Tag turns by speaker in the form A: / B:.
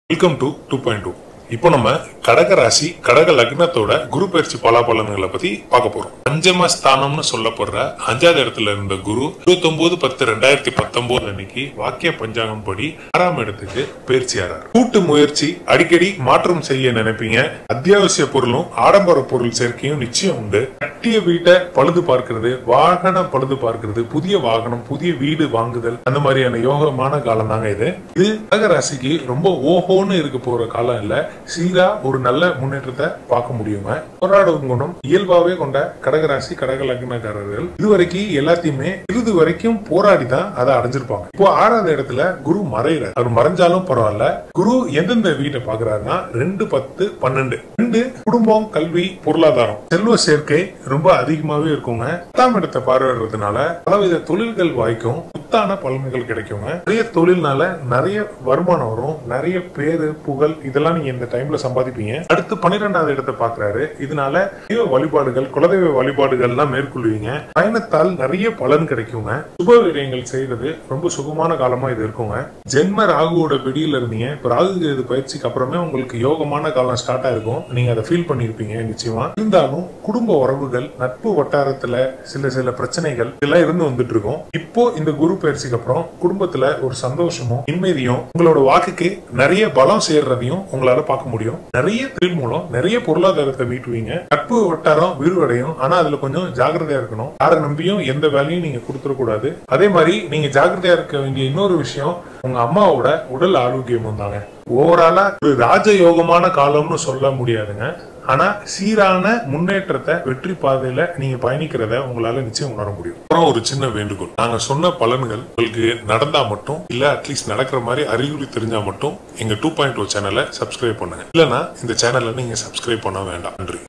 A: welcome to two point two இப்போ நம்ம கடக ராசி கடக லக்னத்தோட குரு பயிற்சி பலாபலன்களை பத்தி பார்க்க போறோம் பஞ்சம ஸ்தானம்னு சொல்லப்படுற அஞ்சாவது இடத்துல இருந்த குரு இருபத்தொன்பது பத்து ரெண்டாயிரத்தி பத்தொன்பது அன்னைக்கு வாக்கிய பஞ்சாங்கம் படி ஆறாம் இடத்துக்கு பயிற்சி ஆறார் கூட்டு முயற்சி அடிக்கடி மாற்றம் செய்ய நினைப்பீங்க அத்தியாவசிய பொருளும் ஆடம்பர பொருள் சேர்க்கையும் நிச்சயம் உண்டு கட்டிய வீட்டை பழுது பார்க்கிறது வாகனம் பழுது பார்க்கிறது புதிய வாகனம் புதிய வீடு வாங்குதல் அந்த மாதிரியான யோகமான காலம் தாங்க இது இது கடக ராசிக்கு ரொம்ப ஓஹோன்னு இருக்க போற காலம் இல்ல சீரா ஒரு நல்ல முன்னேற்றத்தை பார்க்க முடியுங்க போராடும் குணம் இயல்பாவே கொண்ட கடகராசி கடக லக்னக்காரர்கள் இதுவரைக்கும் எல்லாத்தையுமே இறுதி வரைக்கும் போராடி தான் அதை அடைஞ்சிருப்பாங்க இப்போ ஆறாவது இடத்துல குரு மறையிறார் அவர் மறைஞ்சாலும் பரவாயில்ல குரு எந்தெந்த வீட்டை பாக்குறாருன்னா ரெண்டு பத்து பன்னெண்டு ரெண்டு குடும்பம் கல்வி பொருளாதாரம் செல்வ சேர்க்கை ரொம்ப அதிகமாவே இருக்குங்க பத்தாம் இடத்தை பார்வையிடுறதுனால பலவித தொழில்கள் வாய்க்கும் புத்தான பலன்கள் கிடைக்குங்க நிறைய தொழில்னால நிறைய வருமானம் வரும் நிறைய பேரு புகழ் இதெல்லாம் நீங்க இந்த டைம்ல சம்பாதிப்பீங்க அடுத்து பன்னிரெண்டாவது இடத்தை பாக்குறாரு இதனால தெய்வ வழிபாடுகள் குலதெய்வ வழிபாடுகள்லாம் மேற்கொள்வீங்க பயணத்தால் நிறைய பலன் கிடைக்குங்க சுப விரயங்கள் செய்யறது ரொம்ப சுகமான காலமா இது இருக்குங்க ஜென்ம ராகுவோட பிடியில இருந்தீங்க இப்ப ராகு கேது பயிற்சிக்கு அப்புறமே உங்களுக்கு யோகமான காலம் ஸ்டார்ட் ஆயிருக்கும் நீங்க அதை ஃபீல் பண்ணிருப்பீங்க நிச்சயமா இருந்தாலும் குடும்ப உறவுகள் நட்பு வட்டாரத்துல சில சில பிரச்சனைகள் இதெல்லாம் இருந்து வந்துட்டு இருக்கும் இப்போ இந்த குரு பயிற்சிக்கு அப்புறம் குடும்பத்துல ஒரு சந்தோஷமும் நிம்மதியும் உங்களோட வாக்குக்கு நிறைய பலம் சேர்றதையும் உங்களால பார்க்க முடியும் நிறைய தொழில் மூலம் நிறைய பொருளாதாரத்தை மீட்டுவீங்க நட்பு வட்டாரம் விரிவடையும் ஆனா அதுல கொஞ்சம் ஜாக்கிரதையா இருக்கணும் யாரை நம்பியும் எந்த வேலையும் நீங்க கொடுத்துட கூடாது அதே மாதிரி நீங்க ஜாக்கிரதையா இருக்க வேண்டிய இன்னொரு விஷயம் உங்க அம்மாவோட உடல் ஆரோக்கியமும் தாங்க ஓவராலா ஒரு ராஜயோகமான காலம்னு சொல்ல முடியாதுங்க ஆனா சீரான முன்னேற்றத்தை வெற்றி பாதையில நீங்க பயணிக்கிறத உங்களால நிச்சயம் உணர முடியும் அப்புறம் ஒரு சின்ன வேண்டுகோள் நாங்க சொன்ன பலன்கள் உங்களுக்கு நடந்தா மட்டும் இல்ல அட்லீஸ்ட் நடக்கிற மாதிரி அறிகுறி தெரிஞ்சா மட்டும் எங்க டூ பாயிண்ட் சேனலை சப்ஸ்கிரைப் பண்ணுங்க இல்லனா இந்த சேனலை நீங்க சப்ஸ்கிரைப் பண்ண வேண்டாம் நன்றி